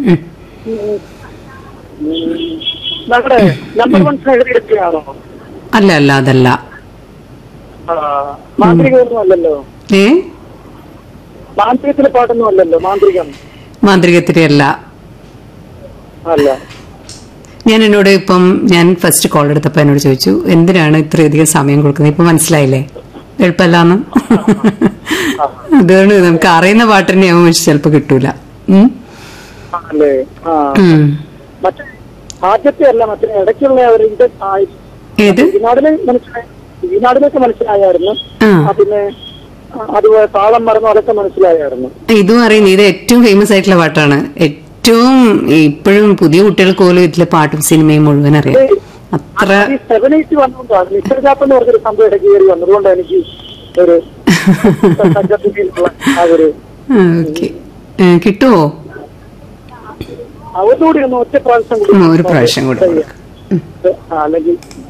ഉം. നമ്മുടെ number one സ്നേഹിതയാണോ അല്ല അല്ല അതല്ല മാന്ത്രികമൊന്നും അല്ലല്ലോ ഏ മാന്ത്രികത്തിലെ പാട്ടൊന്നും അല്ലല്ലോ മാന്ത്രികം മാന്ത്രികത്തിരി അല്ല അല്ല ഞാൻ എന്നോട് ഇപ്പം ഞാൻ ഫസ്റ്റ് കോൾ എടുത്തപ്പോ എന്നോട് ചോദിച്ചു എന്തിനാണ് ഇത്രയധികം സമയം കൊടുക്കുന്നത് ഇപ്പൊ മനസ്സിലായില്ലേ എളുപ്പമല്ലാന്ന് അതുകൊണ്ട് നമുക്ക് അറിയുന്ന പാട്ട് തന്നെയാവും പക്ഷെ ചിലപ്പോ കിട്ടൂല ഉം. ആണല്ലേ ആ ഉം. മറ്റേ ആദ്യത്തെ അല്ല മറ്റേ ഇടയ്ക്കുള്ള ഒരു ഇത് ആ, ഏത് ഈനാടിന് മനസ്സിലായി ഈനാടിനൊക്കെ മനസ്സിലായായിരുന്നു ആ ആ, പിന്നെ ആ, അതുപോലെ താളം മറന്നു അതൊക്കെ മനസ്സിലായായിരുന്നു ഇതും അറിയുന്നു ഇത് ഏറ്റവും ഫേമസ് ആയിട്ടുള്ള പാട്ടാണ് ഏറ്റവും ഇപ്പോഴും പുതിയ കുട്ടികൾക്ക് പോലും ഇതിലെ പാട്ടും സിനിമയും മുഴുവൻ അറിയാം അത്ര ഈ സെവൻ എയ്റ്റ് വന്നുകൊണ്ടാണ് മിസ്റ്റർ ജാപ്പ് എന്ന് പറഞ്ഞൊരു സംഭവം ഇടയ്ക്ക് കയറി വന്നതുകൊണ്ട് എനിക്ക് ഒരു സഞ്ചാരത്തിലുള്ള ആ ഒരു ഓക്കെ കിട്ടുമോ അവരോട് ഒന്ന് ഒറ്റ പ്രാവശ്യം ഉം, ഒരു പ്രാവശ്യം കൂടെ ആ, അല്ലെങ്കിൽ